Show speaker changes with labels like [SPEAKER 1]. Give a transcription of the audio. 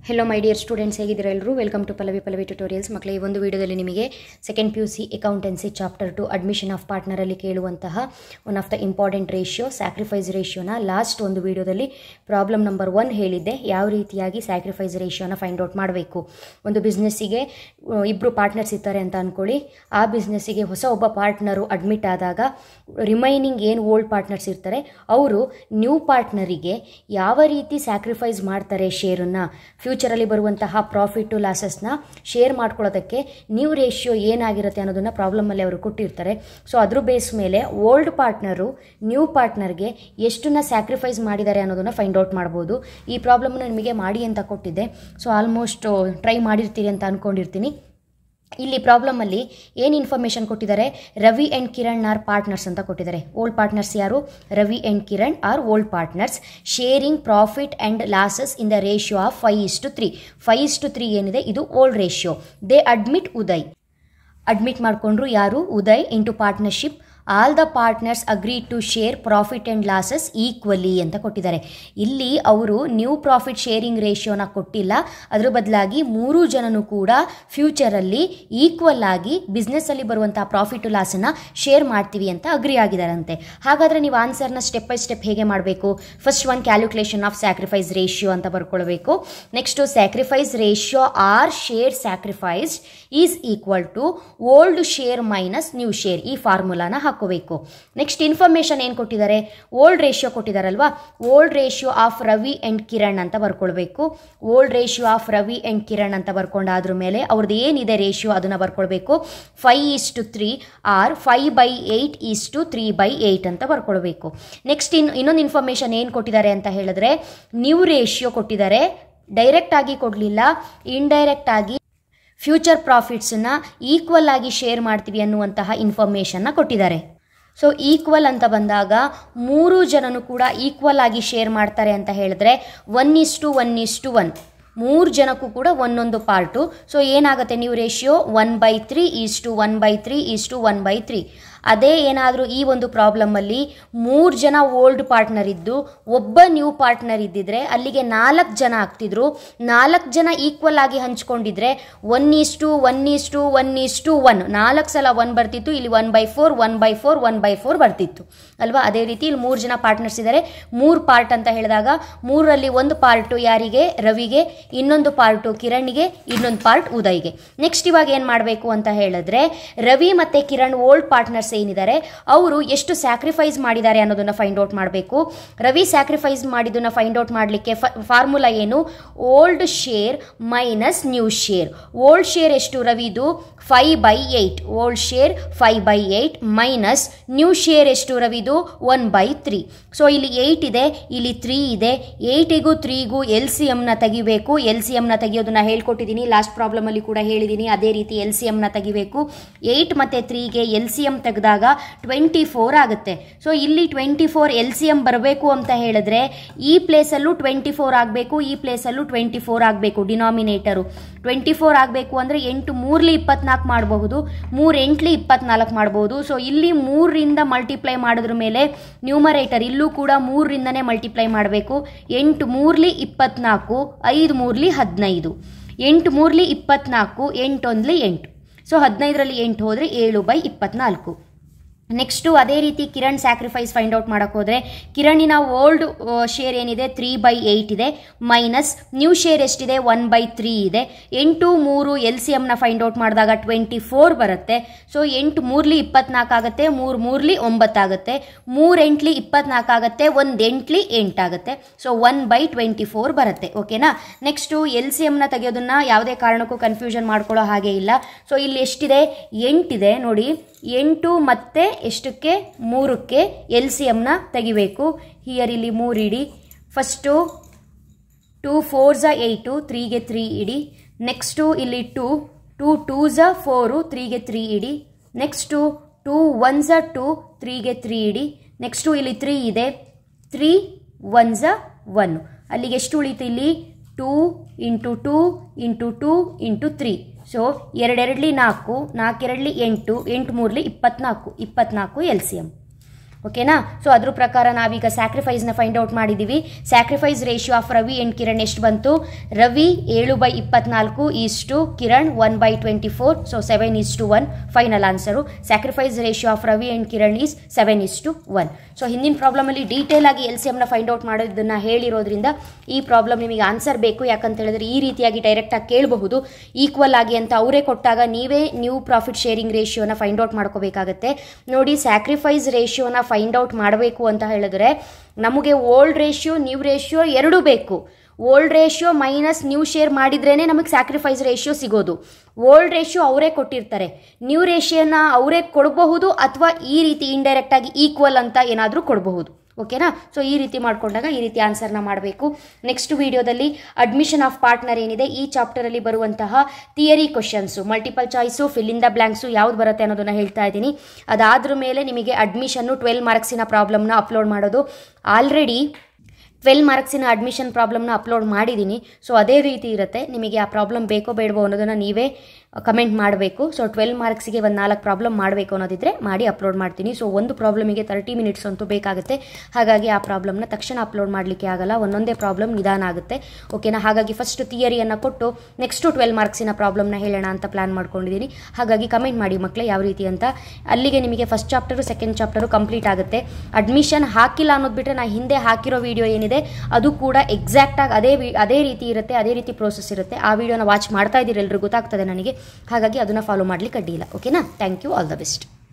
[SPEAKER 1] hello my dear students ಹೇಗಿದ್ದೀರಾ ಎಲ್ಲರೂ welcome to Pallavi Pallavi tutorials ಮಕ್ಕಳ ಈ ಒಂದು ವಿಡಿಯೋದಲ್ಲಿ ನಿಮಗೆ second P U C accountancy chapter two admission of ಪಾರ್ಟ್ನರಲ್ಲಿ ಕೇಳುವಂತಹ one of the important ratio sacrifice ರೇಷಿಯೋನ ಲಾಸ್ಟ್ ಒಂದು ವಿಡಿಯೋದಲ್ಲಿ ಪ್ರಾಬ್ಲಮ್ ನಂಬರ್ ಒನ್ ಹೇಳಿದ್ದೆ ಯಾವ ರೀತಿಯಾಗಿ ಸ್ಯಾಕ್ರಿಫೈಸ್ ರೇಷಿಯೋನ ಫೈಂಡ್ ಔಟ್ ಮಾಡಬೇಕು ಒಂದು ಬಿಸ್ನೆಸ್ಸಿಗೆ ಇಬ್ಬರು ಪಾರ್ಟ್ನರ್ಸ್ ಇರ್ತಾರೆ ಅಂತ ಅಂದ್ಕೊಳ್ಳಿ ಆ ಬಿಸ್ನೆಸ್ಸಿಗೆ ಹೊಸ ಒಬ್ಬ ಪಾರ್ಟ್ನರು ಅಡ್ಮಿಟ್ ಆದಾಗ ರಿಮೈನಿಂಗ್ ಏನು ಓಲ್ಡ್ ಪಾರ್ಟ್ನರ್ಸ್ ಇರ್ತಾರೆ ಅವರು ನ್ಯೂ ಪಾರ್ಟ್ನರಿಗೆ ಯಾವ ರೀತಿ ಸ್ಯಾಕ್ರಿಫೈಸ್ ಮಾಡ್ತಾರೆ ಶೇರನ್ನು ಫ್ಯೂಚರಲ್ಲಿ ಬರುವಂತಹ ಪ್ರಾಫಿಟ್ಟು ಲಾಸಸ್ನ ಶೇರ್ ಮಾಡ್ಕೊಳ್ಳೋದಕ್ಕೆ ನ್ಯೂ ರೇಷಿಯೋ ಏನಾಗಿರುತ್ತೆ ಅನ್ನೋದನ್ನು ಪ್ರಾಬ್ಲಮಲ್ಲಿ ಅವರು ಕೊಟ್ಟಿರ್ತಾರೆ ಸೊ ಅದ್ರ ಬೇಸ್ ಮೇಲೆ ಓಲ್ಡ್ ಪಾರ್ಟ್ನರು ನ್ಯೂ ಪಾರ್ಟ್ನರ್ಗೆ ಎಷ್ಟನ್ನ ಸ್ಯಾಕ್ರಿಫೈಸ್ ಮಾಡಿದ್ದಾರೆ ಅನ್ನೋದನ್ನು ಫೈಂಡ್ ಔಟ್ ಮಾಡ್ಬೋದು ಈ ಪ್ರಾಬ್ಲಮ್ನ ನಿಮಗೆ ಮಾಡಿ ಅಂತ ಕೊಟ್ಟಿದ್ದೆ ಸೊ ಆಲ್ಮೋಸ್ಟ್ ಟ್ರೈ ಮಾಡಿರ್ತೀರಿ ಅಂತ ಅಂದ್ಕೊಂಡಿರ್ತೀನಿ ಇಲ್ಲಿ ಪ್ರಾಬ್ಲಮಲ್ಲಿ ಏನು ಇನ್ಫಾರ್ಮೇಷನ್ ಕೊಟ್ಟಿದ್ದಾರೆ Ravi and Kiran are partners ಅಂತ ಕೊಟ್ಟಿದ್ದಾರೆ ಓಲ್ಡ್ ಪಾರ್ಟ್ನರ್ಸ್ ಯಾರು Ravi and Kiran are old partners sharing profit and losses in the ratio of five is to three five is to three ಏನಿದೆ ಇದು old ratio they admit Uday admit ಮಾಡಿಕೊಂಡ್ರು ಯಾರು Uday into partnership all the partners agree to share profit and losses equally ಅಂತ ಕೊಟ್ಟಿದ್ದಾರೆ ಇಲ್ಲಿ ಅವರು new profit sharing ರೇಷಿಯೋನ ಕೊಟ್ಟಿಲ್ಲ ಅದ್ರ ಬದಲಾಗಿ ಮೂರು ಜನನು ಕೂಡ ಫ್ಯೂಚರಲ್ಲಿ ಈಕ್ವಲ್ ಆಗಿ ಬಿಸ್ನೆಸ್ಸಲ್ಲಿ ಬರುವಂತಹ ಪ್ರಾಫಿಟ್ ಲಾಸನ್ನು ಶೇರ್ ಮಾಡ್ತೀವಿ ಅಂತ ಅಗ್ರಿ ಆಗಿದಾರಂತೆ ಹಾಗಾದರೆ ನೀವು ಆನ್ಸರ್ನ ಸ್ಟೆಪ್ ಬೈ ಸ್ಟೆಪ್ ಹೇಗೆ ಮಾಡಬೇಕು first one calculation of sacrifice ratio ಅಂತ ಬರ್ಕೊಳ್ಬೇಕು next sacrifice ratio or share sacrifice is equal to old share minus new share ಈ ಫಾರ್ಮುಲಾನ ಹಾಕೋಬೇಕು ನೆಕ್ಸ್ಟ್ ಇನ್ಫಾರ್ಮೇಷನ್ ಏನು ಕೊಟ್ಟಿದ್ದಾರೆ ಓಲ್ಡ್ ರೇಷಿಯೋ ಕೊಟ್ಟಿದ್ದಾರಲ್ವಾ old ratio of Ravi and Kiran ಅಂತ ಬರ್ಕೊಳ್ಬೇಕು old ratio of Ravi and Kiran ಅಂತ ಬರ್ಕೊಂಡಾದ್ರ ಮೇಲೆ ಅವ್ರದ್ದು ಏನಿದೆ ರೇಷಿಯೋ ಅದನ್ನು ಬರ್ಕೊಳ್ಬೇಕು five is to three or five by eight is to three by eight ಅಂತ ಬರ್ಕೊಳ್ಬೇಕು ನೆಕ್ಸ್ಟ್ ಇನ್ ಇನ್ನೊಂದು ಇನ್ಫಾರ್ಮೇಷನ್ ಏನು ಕೊಟ್ಟಿದ್ದಾರೆ ಅಂತ ಹೇಳಿದ್ರೆ ನ್ಯೂ ರೇಷಿಯೋ ಕೊಟ್ಟಿದ್ದಾರೆ ಡೈರೆಕ್ಟ್ ಆಗಿ ಕೊಡಲಿಲ್ಲ ಇಂಡೈರೆಕ್ಟ್ ಆಗಿ ಫ್ಯೂಚರ್ ಪ್ರಾಫಿಟ್ಸನ್ನ ಈಕ್ವಲ್ ಆಗಿ ಶೇರ್ ಮಾಡ್ತೀವಿ ಅನ್ನುವಂತಹ ಇನ್ಫಾರ್ಮೇಷನ್ನ ಕೊಟ್ಟಿದ್ದಾರೆ ಸೊ ಈಕ್ವಲ್ ಅಂತ ಬಂದಾಗ ಮೂರು ಜನನು ಕೂಡ ಈಕ್ವಲ್ ಆಗಿ ಶೇರ್ ಮಾಡ್ತಾರೆ ಅಂತ ಹೇಳಿದ್ರೆ one is to one is to one ಮೂರು ಜನಕ್ಕೂ ಕೂಡ ಒಂದೊಂದು ಪಾರ್ಟು ಸೊ ಏನಾಗುತ್ತೆ ನೀವು ratio one by three is to one by three is to one by three ಅದೇ ಏನಾದರೂ ಈ ಒಂದು ಪ್ರಾಬ್ಲಮಲ್ಲಿ ಮೂರು ಜನ ಓಲ್ಡ್ ಪಾರ್ಟ್ನರ್ ಇದ್ದು ಒಬ್ಬ ನ್ಯೂ ಪಾರ್ಟ್ನರ್ ಇದ್ದಿದ್ರೆ ಅಲ್ಲಿಗೆ ನಾಲ್ಕು ಜನ ಆಗ್ತಿದ್ರು ನಾಲ್ಕು ಜನ ಈಕ್ವಲ್ ಆಗಿ ಹಂಚ್ಕೊಂಡಿದ್ರೆ one is to one is to one is to one ನಾಲ್ಕು ಸಲ ಒನ್ ಬರ್ತಿತ್ತು ಇಲ್ಲಿ one by four one by four one by four ಬರ್ತಿತ್ತು ಅಲ್ವಾ ಅದೇ ರೀತಿ ಇಲ್ಲಿ ಮೂರು ಜನ ಪಾರ್ಟ್ನರ್ಸ್ ಇದ್ದಾರೆ ಮೂರು ಪಾರ್ಟ್ ಅಂತ ಹೇಳಿದಾಗ ಮೂರರಲ್ಲಿ ಒಂದು ಪಾರ್ಟು ಯಾರಿಗೆ ರವಿಗೆ ಇನ್ನೊಂದು ಪಾರ್ಟು ಕಿರಣ್ಗೆ ಇನ್ನೊಂದು ಪಾರ್ಟ್ ಉದಯ್ಗೆ ನೆಕ್ಸ್ಟ್ ಇವಾಗ ಏನು ಮಾಡಬೇಕು ಅಂತ ಹೇಳಿದ್ರೆ ರವಿ ಮತ್ತು ಕಿರಣ್ ಓಲ್ಡ್ ಪಾರ್ಟ್ನರ್ಸ್ ಏನಿದ್ದಾರೆ ಅವರು ಎಷ್ಟು ಸ್ಯಾಕ್ರಿಫೈಸ್ ಮಾಡಿದ್ದಾರೆ ಅನ್ನೋದನ್ನ ಫೈಂಡ್ ಔಟ್ ಮಾಡಬೇಕು ರವಿ ಸ್ಯಾಕ್ರಿಫೈಸ್ ಮಾಡಿದ್ದನ್ನ ಫೈಂಡ್ ಔಟ್ ಮಾಡಲಿಕ್ಕೆ ಫಾರ್ಮುಲಾ ಏನು old share minus new share old share ಎಷ್ಟು ರವಿದು five by eight old share five by eight minus new share ಎಷ್ಟು ರವಿದು ಒನ್ ಬೈ ತ್ರೀ ಸೊ ಇಲ್ಲಿ ಏಯ್ಟ್ ಇದೆ ಇಲ್ಲಿ ತ್ರೀ ಇದೆ ಏಯ್ಟಿಗೂ ತ್ರೀಗೂ ಎಲ್ ಸಿ ಎಮ್ನ ತೆಗಿಬೇಕು ಎಲ್ ಸಿ ಎಮ್ನ ತೆಗಿಯೋದನ್ನ ಹೇಳ್ಕೊಟ್ಟಿದ್ದೀನಿ ಲಾಸ್ಟ್ ಪ್ರಾಬ್ಲಮಲ್ಲಿ ಕೂಡ ಹೇಳಿದ್ದೀನಿ ಅದೇ ರೀತಿ ಎಲ್ ಸಿ ಎಮ್ನ ತೆಗಿಬೇಕು ಏಯ್ಟ್ ಮತ್ತು ತ್ರೀಗೆ ಎಲ್ ಸಿ ಎಮ್ ತೆಗೆದಾಗ ಟ್ವೆಂಟಿ ಫೋರ್ ಆಗುತ್ತೆ ಸೊ ಇಲ್ಲಿ twenty four L C M ಬರಬೇಕು ಅಂತ ಹೇಳಿದ್ರೆ ಈ ಪ್ಲೇಸಲ್ಲೂ ಟ್ವೆಂಟಿ ಫೋರ್ ಆಗಬೇಕು ಈ ಪ್ಲೇಸಲ್ಲೂ ಟ್ವೆಂಟಿ ಫೋರ್ ಆಗಬೇಕು ಡಿನಾಮಿನೇಟರು ಟ್ವೆಂಟಿ ಫೋರ್ ಆಗಬೇಕು ಅಂದರೆ ಎಂಟು ಮೂರ್ಲಿ ಇಪ್ಪತ್ನಾಲ್ಕು ಮಾಡಬಹುದು ಮೂರು ಎಂಟ್ಲಿ ಇಪ್ಪತ್ನಾಲ್ಕು ಮಾಡಬಹುದು ಸೊ ಇಲ್ಲಿ ಮೂರರಿಂದ ಮಲ್ಟಿಪ್ಲೈ ಮಾಡೋದ್ರ ಮೇಲೆ ನ್ಯೂಮರೇಟರ್ ಇಲ್ಲೂ ಕೂಡ ಮೂರರಿಂದನೇ ಮಲ್ಟಿಪ್ಲೈ ಮಾಡಬೇಕು ಎಂಟು ಮೂರ್ಲಿ ಇಪ್ಪತ್ನಾಲ್ಕು ಐದು ಮೂರ್ಲಿ ಹದಿನೈದು ಎಂಟು ಮೂರ್ಲಿ ಇಪ್ಪತ್ನಾಲ್ಕು ಎಂಟೊಂದ್ಲಿ ಎಂಟು ಸೊ ಹದಿನೈದರಲ್ಲಿ ಎಂಟು ಹೋದರೆ ಏಳು ಬೈ ಇಪ್ಪತ್ನಾಲ್ಕು ನೆಕ್ಸ್ಟು ಅದೇ ರೀತಿ ಕಿರಣ್ ಸ್ಯಾಕ್ರಿಫೈಸ್ ಫೈಂಡ್ ಔಟ್ ಮಾಡೋಕೆ ಹೋದರೆ ಕಿರಣಿನ ಓಲ್ಡ್ ಶೇರ್ ಏನಿದೆ ತ್ರೀ ಬೈ ಏಯ್ಟ್ ಇದೆ ಮೈನಸ್ ನ್ಯೂ ಶೇರ್ ಎಷ್ಟಿದೆ ಒನ್ ಬೈ ತ್ರೀ ಇದೆ ಎಂಟು ಮೂರು ಎಲ್ ಸಿ ಎಮ್ನ ಫೈಂಡ್ ಔಟ್ ಮಾಡಿದಾಗ ಟ್ವೆಂಟಿ ಫೋರ್ ಬರುತ್ತೆ ಸೊ ಎಂಟು ಮೂರ್ಲಿ ಇಪ್ಪತ್ನಾಲ್ಕು ಆಗುತ್ತೆ ಮೂರು ಮೂರ್ಲಿ ಒಂಬತ್ತಾಗುತ್ತೆ ಮೂರು ಎಂಟ್ಲಿ ಇಪ್ಪತ್ನಾಲ್ಕು ಆಗುತ್ತೆ ಒಂದು ಎಂಟ್ಲಿ ಎಂಟಾಗುತ್ತೆ so one by twenty four ಬರುತ್ತೆ ಓಕೆನಾ ನೆಕ್ಸ್ಟು ಎಲ್ ಸಿ ಎಮ್ನ ತೆಗೆಯೋದನ್ನ ಯಾವುದೇ ಕಾರಣಕ್ಕೂ ಕನ್ಫ್ಯೂಷನ್ ಮಾಡ್ಕೊಳ್ಳೋ ಹಾಗೆ ಇಲ್ಲ ಸೊ ಇಲ್ಲಿ ಎಷ್ಟಿದೆ ಎಂಟಿದೆ ನೋಡಿ ಎಂಟು ಮತ್ತು ಎಷ್ಟಕ್ಕೆ ಮೂರಕ್ಕೆ ಎಲ್ ಸಿ ಎಮ್ನ ತೆಗಿಬೇಕು ಹಿಯರ್ ಇಲ್ಲಿ ಮೂರು ಇಡಿ ಫಸ್ಟು ಟೂ ಫೋರ್ ಝ ಏಯ್ಟು ತ್ರೀಗೆ ತ್ರೀ ಇಡಿ ನೆಕ್ಸ್ಟು ಇಲ್ಲಿ ಟೂ ಟೂ ಟೂ ಝ ಫೋರು ತ್ರೀಗೆ ತ್ರೀ ಇಡಿ ನೆಕ್ಸ್ಟು ಟೂ ಒನ್ ಝ ಟೂ ತ್ರೀಗೆ ತ್ರೀ ಇಡಿ ನೆಕ್ಸ್ಟು ಇಲ್ಲಿ ತ್ರೀ ಇದೆ ತ್ರೀ ಒನ್ ಝ ಒನ್ ಅಲ್ಲಿಗೆ ಎಷ್ಟು ಉಳೀತು ಇಲ್ಲಿ two into two into two into three so ಎರಡೆರಡ್ಲಿ ನಾಲ್ಕು ನಾಲ್ಕೆರಡ್ಲಿ ಎಂಟು ಎಂಟು ಮೂರ್ಲಿ ಇಪ್ಪತ್ನಾಲ್ಕು ಇಪ್ಪತ್ನಾಲ್ಕು ಎಲ್ ಸಿ ಎಮ್ ಓಕೆನಾ ಸೊ ಅದ್ರ ಪ್ರಕಾರ ನಾವೀಗ ಸ್ಯಾಕ್ರಿಫೈಸ್ನ ಫೈಂಡ್ ಔಟ್ ಮಾಡಿದ್ದೀವಿ sacrifice ratio of Ravi and Kiran ಎಷ್ಟು ಬಂತು ರವಿ ಏಳು ಬೈ ಇಪ್ಪತ್ನಾಲ್ಕು is to Kiran one by twenty four so seven is to one final answer sacrifice ratio of Ravi and Kiran is seven is to one so ಹಿಂದಿನ ಪ್ರಾಬ್ಲಮಲ್ಲಿ ಡೀಟೇಲ್ ಆಗಿ L C ಎಮ್ನ find out ಮಾಡೋದನ್ನ ಹೇಳಿರೋದ್ರಿಂದ ಈ ಪ್ರಾಬ್ಲಮ್ ನಿಮಗೆ ಆನ್ಸರ್ ಬೇಕು ಯಾಕಂತ ಹೇಳಿದ್ರೆ ಈ ರೀತಿಯಾಗಿ ಡೈರೆಕ್ಟಾಗಿ ಕೇಳಬಹುದು ಈಕ್ವಲ್ ಆಗಿ ಅಂತ ಅವರೇ ಕೊಟ್ಟಾಗ ನೀವೇ ನ್ಯೂ ಪ್ರಾಫಿಟ್ ಶೇರಿಂಗ್ ರೇಷಿಯೋನ ಫೈಂಡ್ ಔಟ್ ಮಾಡ್ಕೋಬೇಕಾಗತ್ತೆ ನೋಡಿ ಸ್ಯಾಕ್ರಿಫೈಸ್ ರೇಷಿಯೋನ ಫೈಂಡ್ ಔಟ್ ಮಾಡಬೇಕು ಅಂತ ಹೇಳಿದ್ರೆ ನಮಗೆ ಓಲ್ಡ್ ರೇಷಿಯೋ ನ್ಯೂ ರೇಷಿಯೋ ಎರಡೂ ಬೇಕು old ratio minus new share ಮಾಡಿದ್ರೇ ನಮಗೆ ಸ್ಯಾಕ್ರಿಫೈಸ್ ರೇಷಿಯೋ ಸಿಗೋದು ಓಲ್ಡ್ ರೇಷಿಯೋ ಅವರೇ ಕೊಟ್ಟಿರ್ತಾರೆ ನ್ಯೂ ರೇಷಿಯೋನ ಅವರೇ ಕೊಡಬಹುದು ಅಥವಾ ಈ ರೀತಿ ಇಂಡೈರೆಕ್ಟ್ ಆಗಿ ಈಕ್ವಲ್ ಅಂತ ಏನಾದರೂ ಕೊಡಬಹುದು ಓಕೆನಾ ಸೊ ಈ ರೀತಿ ಮಾಡ್ಕೊಂಡಾಗ ಈ ರೀತಿ ಆನ್ಸರ್ನ ಮಾಡಬೇಕು ನೆಕ್ಸ್ಟ್ ವಿಡಿಯೋದಲ್ಲಿ ಅಡ್ಮಿಷನ್ ಆಫ್ ಪಾರ್ಟ್ನರ್ ಏನಿದೆ ಈ ಚಾಪ್ಟರಲ್ಲಿ ಬರುವಂತಹ theory questions multiple choice fill in the blanks ಯಾವ್ದು ಬರುತ್ತೆ ಅನ್ನೋದನ್ನ ಹೇಳ್ತಾ ಇದ್ದೀನಿ ಅದಾದ್ರ ಮೇಲೆ ನಿಮಗೆ ಅಡ್ಮಿಷನ್ನು ಟ್ವೆಲ್ ಮಾರ್ಕ್ಸಿನ ಪ್ರಾಬ್ಲಮ್ನ ಅಪ್ಲೋಡ್ ಮಾಡೋದು ಆಲ್ರೆಡಿ ಟ್ವೆಲ್ ಮಾರ್ಕ್ಸಿನ ಅಡ್ಮಿಷನ್ ಪ್ರಾಬ್ಲಮ್ನ ಅಪ್ಲೋಡ್ ಮಾಡಿದ್ದೀನಿ ಸೊ ಅದೇ ರೀತಿ ಇರುತ್ತೆ ನಿಮಗೆ ಆ ಪ್ರಾಬ್ಲಮ್ ಬೇಕೋ ಬೇಡವೋ ಅನ್ನೋದನ್ನು ನೀವೇ ಕಮೆಂಟ್ ಮಾಡಬೇಕು ಸೊ ಟ್ವೆಲ್ ಮಾರ್ಕ್ಸಿಗೆ ಒಂದು ನಾಲ್ಕು ಪ್ರಾಬ್ಲಮ್ ಮಾಡಬೇಕು ಅನ್ನೋದಿದ್ರೆ ಮಾಡಿ ಅಪ್ಲೋಡ್ ಮಾಡ್ತೀನಿ ಸೊ ಒಂದು ಪ್ರಾಬ್ಲಮಿಗೆ ತರ್ಟಿ ಮಿನಿಟ್ಸ್ ಅಂತೂ ಬೇಕಾಗುತ್ತೆ ಹಾಗಾಗಿ ಆ ಪ್ರಾಬ್ಲಮ್ನ ತಕ್ಷಣ ಅಪ್ಲೋಡ್ ಮಾಡಲಿಕ್ಕೆ ಆಗಲ್ಲ ಒಂದೊಂದೇ ಪ್ರಾಬ್ಲಮ್ ನಿಧಾನ ಆಗುತ್ತೆ ಓಕೆನಾ ಹಾಗಾಗಿ ಫಸ್ಟ್ ಥಿಯರಿಯನ್ನು ಕೊಟ್ಟು ನೆಕ್ಸ್ಟು ಟ್ವೆಲ್ ಮಾರ್ಕ್ಸಿನ ಪ್ರಾಬ್ಲಮ್ನ ಹೇಳೋಣ ಅಂತ ಪ್ಲಾನ್ ಮಾಡ್ಕೊಂಡಿದ್ದೀನಿ ಹಾಗಾಗಿ ಕಮೆಂಟ್ ಮಾಡಿ ಮಕ್ಕಳೇ ಯಾವ ರೀತಿ ಅಂತ ಅಲ್ಲಿಗೆ ನಿಮಗೆ first chapter second chapter complete ಆಗುತ್ತೆ ಅಡ್ಮಿಷನ್ ಹಾಕಿಲ್ಲ ಅನ್ನೋದು ಬಿಟ್ಟರೆ ನಾ ಹಿಂದೆ ಹಾಕಿರೋ ವಿಡಿಯೋ ಏನಿದೆ ಅದು ಕೂಡ ಎಕ್ಸಾಕ್ಟಾಗಿ ಅದೇ ವಿ ಅದೇ ರೀತಿ ಇರುತ್ತೆ ಅದೇ ರೀತಿ ಪ್ರೋಸೆಸ್ ಇರುತ್ತೆ ಆ ವಿಡಿಯೋನ ವಾಚ್ ಮಾಡ್ತಾ ಇದ್ದೀರಿ ಎಲ್ರಿಗೂ ಗೊತ್ತಾಗ್ತದೆ ನನಗೆ ಹಾಗಾಗಿ ಅದನ್ನು ಫಾಲೋ ಮಾಡಲಿಕ್ಕೆ ಅಡ್ಡಿಲ್ಲ ಓಕೆನಾ thank you all the best